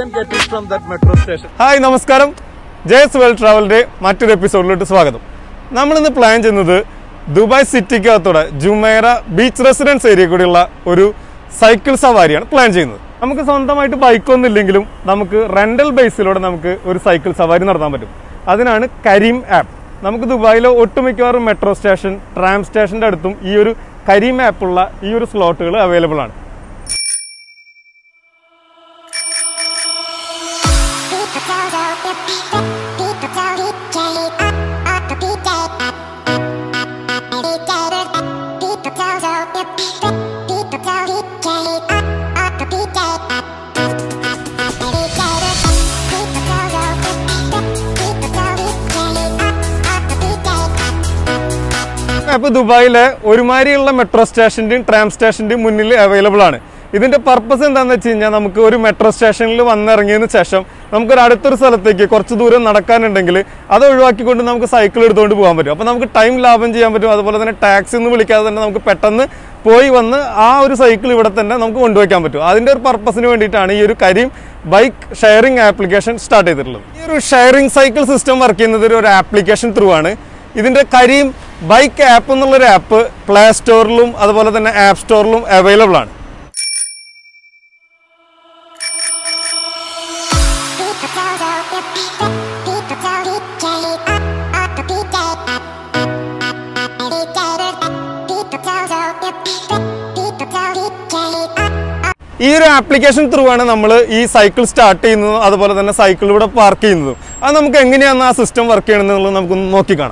can get it from that metro station. Hi നമസ്കാരം ജയസ് well ട്രാവലിന്റെ മറ്റൊരു എപ്പിസോഡിലോട്ട് സ്വാഗതം നമ്മളിന്ന് പ്ലാൻ ചെയ്യുന്നത് ദുബായ് സിറ്റിക്കകത്തൂടെ ജുമേറ ബീച്ച് റെസിഡൻസ് ഏരിയ കൂടിയുള്ള ഒരു സൈക്കിൾ സവാരിയാണ് പ്ലാൻ ചെയ്യുന്നത് നമുക്ക് സ്വന്തമായിട്ട് ബൈക്കൊന്നും ഇല്ലെങ്കിലും നമുക്ക് റെന്റൽ ബേസിലൂടെ നമുക്ക് ഒരു സൈക്കിൾ സവാരി നടത്താൻ പറ്റും അതിനാണ് കരീം ആപ്പ് നമുക്ക് ദുബായിലെ ഒട്ടുമിക്കവാറും മെട്രോ സ്റ്റേഷൻ ട്രാം സ്റ്റേഷന്റെ അടുത്തും ഈ ഒരു കരീം ആപ്പുള്ള ഈ ഒരു സ്ലോട്ടുകൾ അവൈലബിൾ ആണ് ആപ്പ് ദുബായിലെ ഒരുമാതിരിയുള്ള മെട്രോ സ്റ്റേഷന്റെയും ട്രാം സ്റ്റേഷന്റെയും മുന്നിൽ അവൈലബിൾ ആണ് ഇതിന്റെ പർപ്പസ് എന്താണെന്ന് വെച്ച് കഴിഞ്ഞാൽ നമുക്ക് ഒരു മെട്രോ സ്റ്റേഷനിൽ വന്നിറങ്ങിയതിന് ശേഷം നമുക്കൊരു അടുത്തൊരു സ്ഥലത്തേക്ക് കുറച്ച് ദൂരം നടക്കാനുണ്ടെങ്കിൽ അത് ഒഴിവാക്കിക്കൊണ്ട് നമുക്ക് സൈക്കിൾ എടുത്തുകൊണ്ട് പോകാൻ പറ്റും അപ്പോൾ നമുക്ക് ടൈം ലാഭം ചെയ്യാൻ പറ്റും അതുപോലെ തന്നെ ടാക്സി ഒന്നും വിളിക്കാതെ തന്നെ നമുക്ക് പെട്ടെന്ന് പോയി വന്ന് ആ ഒരു സൈക്കിൾ ഇവിടെ തന്നെ നമുക്ക് കൊണ്ടുവയ്ക്കാൻ പറ്റും അതിന്റെ ഒരു പർപ്പസിന് വേണ്ടിയിട്ടാണ് ഈ ഒരു Careem bike sharing application start ചെയ്തിട്ടുള്ളത് ഈ ഒരു ഷെയറിംഗ് സൈക്കിൾ സിസ്റ്റം വർക്ക് ചെയ്യുന്നത് ഒരു ആപ്ലിക്കേഷൻ ത്രൂ ആണ് ഇതിന്റെ കരീം ബൈക്ക് ആപ്പ് എന്നുള്ളൊരു ആപ്പ് പ്ലേ സ്റ്റോറിലും അതുപോലെ തന്നെ ആപ്പ് സ്റ്റോറിലും അവൈലബിൾ ആണ് ഈ ഒരു ആപ്ലിക്കേഷൻ ത്രൂ ആണ് നമ്മൾ ഈ സൈക്കിൾ സ്റ്റാർട്ട് ചെയ്യുന്നതും അതുപോലെ തന്നെ സൈക്കിൾ ഇവിടെ പാർക്ക് ചെയ്യുന്നതും അത് നമുക്ക് എങ്ങനെയാണ് ആ സിസ്റ്റം വർക്ക് ചെയ്യണമെന്നുള്ളത് നമുക്കൊന്ന് നോക്കിക്കാണാം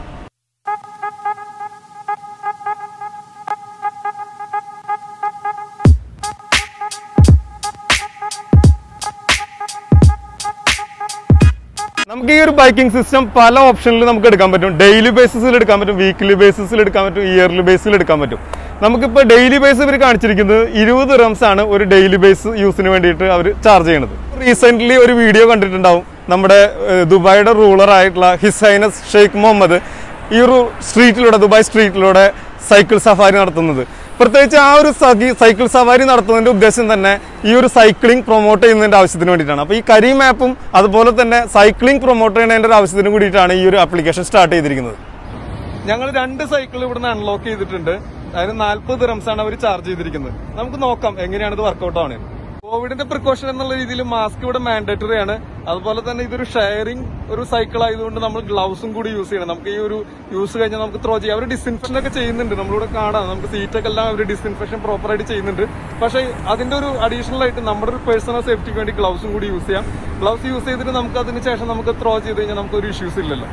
നമുക്ക് ഈ ഒരു ബൈക്കിംഗ് സിസ്റ്റം പല ഓപ്ഷനിൽ നമുക്ക് എടുക്കാൻ പറ്റും ഡെയിലി ബേസിസിൽ എടുക്കാൻ പറ്റും വീക്ക്ലി ബേസിസിൽ എടുക്കാൻ പറ്റും ഇയർലി ബേസിൽ എടുക്കാൻ പറ്റും നമുക്കിപ്പോൾ ഡെയിലി ബേസ് ഇവർ കാണിച്ചിരിക്കുന്നത് ഇരുപത് റംസ് ആണ് ഒരു ഡെയിലി ബേസ് യൂസിന് വേണ്ടിയിട്ട് അവർ ചാർജ് ചെയ്യണത് റീസെന്റ് ഒരു വീഡിയോ കണ്ടിട്ടുണ്ടാവും നമ്മുടെ ഏഹ്, ദുബായിയുടെ റൂളർ ആയിട്ടുള്ള ഹിസ് ഹൈനസ് ഷെയ്ഖ് മുഹമ്മദ് ഈ ഒരു സ്ട്രീറ്റിലൂടെ ദുബായ് സ്ട്രീറ്റിലൂടെ സൈക്കിൾ സഫാരി നടത്തുന്നത് പ്രത്യേകിച്ച് ആ ഒരു സഖി- സൈക്കിൾ സവാരി നടത്തുന്നതിന്റെ ഉദ്ദേശം തന്നെ ഈ ഒരു സൈക്ലിംഗ് പ്രൊമോട്ട് ചെയ്യുന്നതിന്റെ ആവശ്യത്തിന് വേണ്ടിയിട്ടാണ് അപ്പോൾ ഈ കരീം ആപ്പും അതുപോലെ തന്നെ സൈക്ലിംഗ് പ്രൊമോട്ട് ചെയ്യുന്നതിന്റെ ഒരു ആവശ്യത്തിന് കൂടിയിട്ടാണ് ഈ ഒരു ആപ്ലിക്കേഷൻ സ്റ്റാർട്ട് ചെയ്തിരിക്കുന്നത് ഞങ്ങൾ രണ്ട് സൈക്കിൾ ഇവിടുന്ന് അൺലോക്ക് ചെയ്തിട്ടുണ്ട് അതിന് നാല്പത് റംസ് ആണ് അവർ ചാർജ് ചെയ്തിരിക്കുന്നത് നമുക്ക് നോക്കാം എങ്ങനെയാണ് ഇത് വർക്കൗട്ട് ആവുന്നത് കോവിഡിന്റെ പ്രിക്കോഷൻ എന്നുള്ള രീതിയിൽ മാസ്ക് ഇവിടെ മാൻഡേറ്ററി ആണ് അതുപോലെ തന്നെ ഇതൊരു ഷെയറിംഗ് ഒരു സൈക്കിൾ ആയതുകൊണ്ട് നമ്മൾ ഗ്ലൗസും കൂടി യൂസ് ചെയ്യണം നമുക്ക് ഈ ഒരു യൂസ് കഴിഞ്ഞാൽ നമുക്ക് ത്രോ ചെയ്യാം അവർ ഡിസ്ഇൻഫെക്ഷൻ ഒക്കെ ചെയ്യുന്നുണ്ട് നമ്മളിവിടെ കാണാം നമുക്ക് സീറ്റൊക്കെ എല്ലാം അവർ ഡിസ്ഇൻഫെക്ഷൻ പ്രോപ്പർ ആയിട്ട് ചെയ്യുന്നുണ്ട് പക്ഷേ അതിന്റെ ഒരു അഡീഷണൽ ആയിട്ട് നമ്മുടെ ഒരു പേഴ്സണൽ സേഫ്റ്റിക്ക് വേണ്ടി ഗ്ലൗസും കൂടി യൂസ് ചെയ്യാം ഗ്ലൗസ് യൂസ് ചെയ്തിട്ട് നമുക്ക് അതിന് ശേഷം നമുക്ക് ത്രോ ചെയ്ത് കഴിഞ്ഞാൽ നമുക്ക് ഒരു ഇഷ്യൂസ് ഇല്ലല്ലോ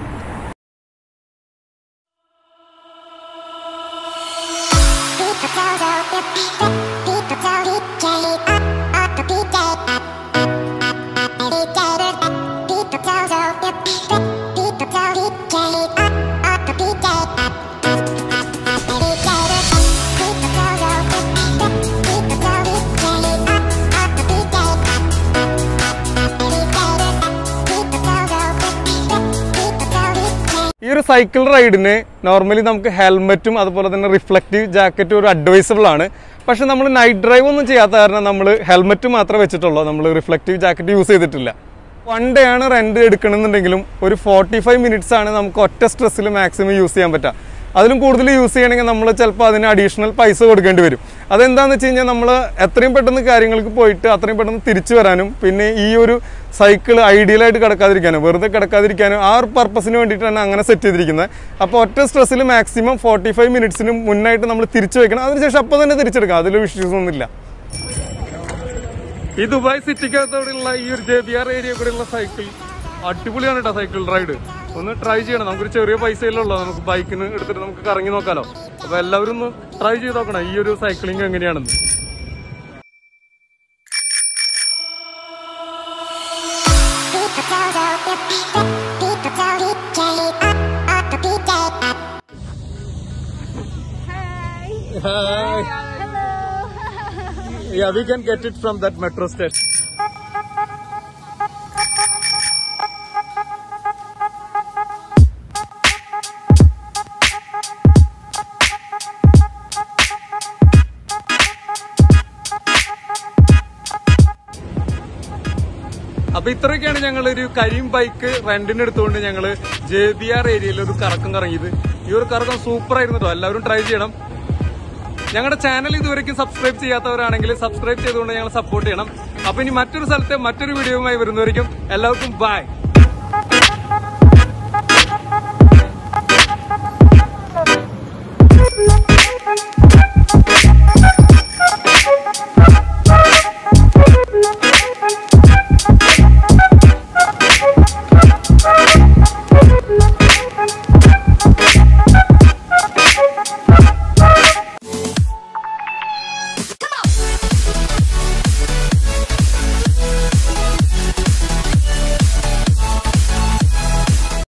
ഈ ഒരു സൈക്കിൾ റൈഡിന് നോർമലി നമുക്ക് ഹെൽമെറ്റും അതുപോലെ തന്നെ റിഫ്ലക്റ്റീവ് ജാക്കറ്റും ഒരു അഡ്വൈസബിൾ ആണ് പക്ഷെ നമ്മൾ നൈറ്റ് ഡ്രൈവ് ഒന്നും ചെയ്യാത്ത കാരണം നമ്മൾ ഹെൽമെറ്റ് മാത്രമേ വെച്ചിട്ടുള്ളൂ നമ്മൾ റിഫ്ലക്റ്റീവ് ജാക്കറ്റ് യൂസ് ചെയ്തിട്ടില്ല വൺ ഡേ ആണ് റെന്റ് എടുക്കണമെന്നുണ്ടെങ്കിലും ഒരു ഫോർട്ടി ഫൈവ് മിനിറ്റ്സ് ആണ് നമുക്ക് ഒറ്റ സ്ട്രെസ്സിൽ മാക്സിമം യൂസ് ചെയ്യാൻ പറ്റുക അതിലും കൂടുതൽ യൂസ് ചെയ്യണമെങ്കിൽ നമ്മൾ ചിലപ്പോൾ അതിന് അഡീഷണൽ പൈസ കൊടുക്കേണ്ടി വരും അതെന്താണെന്ന് വെച്ച് കഴിഞ്ഞാൽ നമ്മൾ എത്രയും പെട്ടെന്ന് കാര്യങ്ങൾക്ക് പോയിട്ട് അത്രയും പെട്ടെന്ന് തിരിച്ചു വരാനും പിന്നെ ഈ ഒരു സൈക്കിൾ ഐഡിയലായിട്ട് കിടക്കാതിരിക്കാനും വെറുതെ കിടക്കാതിരിക്കാനും ആ ഒരു പർപ്പസിന് വേണ്ടിയിട്ടാണ് അങ്ങനെ സെറ്റ് ചെയ്തിരിക്കുന്നത് അപ്പോൾ ഒറ്റ സ്ട്രെസ്സിൽ മാക്സിമം ഫോർട്ടി ഫൈവ് മിനിറ്റ്സിന് മുന്നായിട്ട് നമ്മൾ തിരിച്ചു വെക്കണം അതിനുശേഷം അപ്പോൾ തന്നെ തിരിച്ചെടുക്കാം അതിൽ ഇഷ്യൂസ് ഒന്നുമില്ല ഈ ദുബായ് സിറ്റിക്കകത്തോടെയുള്ള ഈ ഒരു ജെ ബി ആർ ഏരിയ കൂടെയുള്ള സൈക്കിൾ അടിപൊളിയാണ് കേട്ടോ സൈക്കിൾ റൈഡ് ഒന്ന് ട്രൈ ചെയ്യണം നമുക്കൊരു ചെറിയ പൈസയിലുള്ളൂ നമുക്ക് ബൈക്കിന് എടുത്തിട്ട് നമുക്ക് കറങ്ങി നോക്കാലോ അപ്പൊ എല്ലാവരും ഒന്ന് ട്രൈ ചെയ്ത് നോക്കണം ഈ ഒരു സൈക്ലിംഗ് എങ്ങനെയാണെന്ന് Yeah, we can get it from that metro station. അപ്പൊ ഇത്രയൊക്കെയാണ് ഞങ്ങൾ ഒരു കരിം ബൈക്ക് റെന്റിന് എടുത്തുകൊണ്ട് ഞങ്ങള് ജെ ബി ആർ ഏരിയയിൽ ഒരു കറക്കം കറങ്ങിയത് ഈ ഒരു കറക്കം സൂപ്പർ ആയിരുന്നു കേട്ടോ എല്ലാവരും ട്രൈ ചെയ്യണം ഞങ്ങളുടെ ചാനൽ ഇതുവരെയ്ക്കും സബ്സ്ക്രൈബ് ചെയ്യാത്തവരാണെങ്കിൽ സബ്സ്ക്രൈബ് ചെയ്തുകൊണ്ട് ഞങ്ങൾ സപ്പോർട്ട് ചെയ്യണം അപ്പൊ ഇനി മറ്റൊരു സ്ഥലത്തെ മറ്റൊരു വീഡിയോയുമായി വരുന്നവരിക്കും എല്ലാവർക്കും ബൈ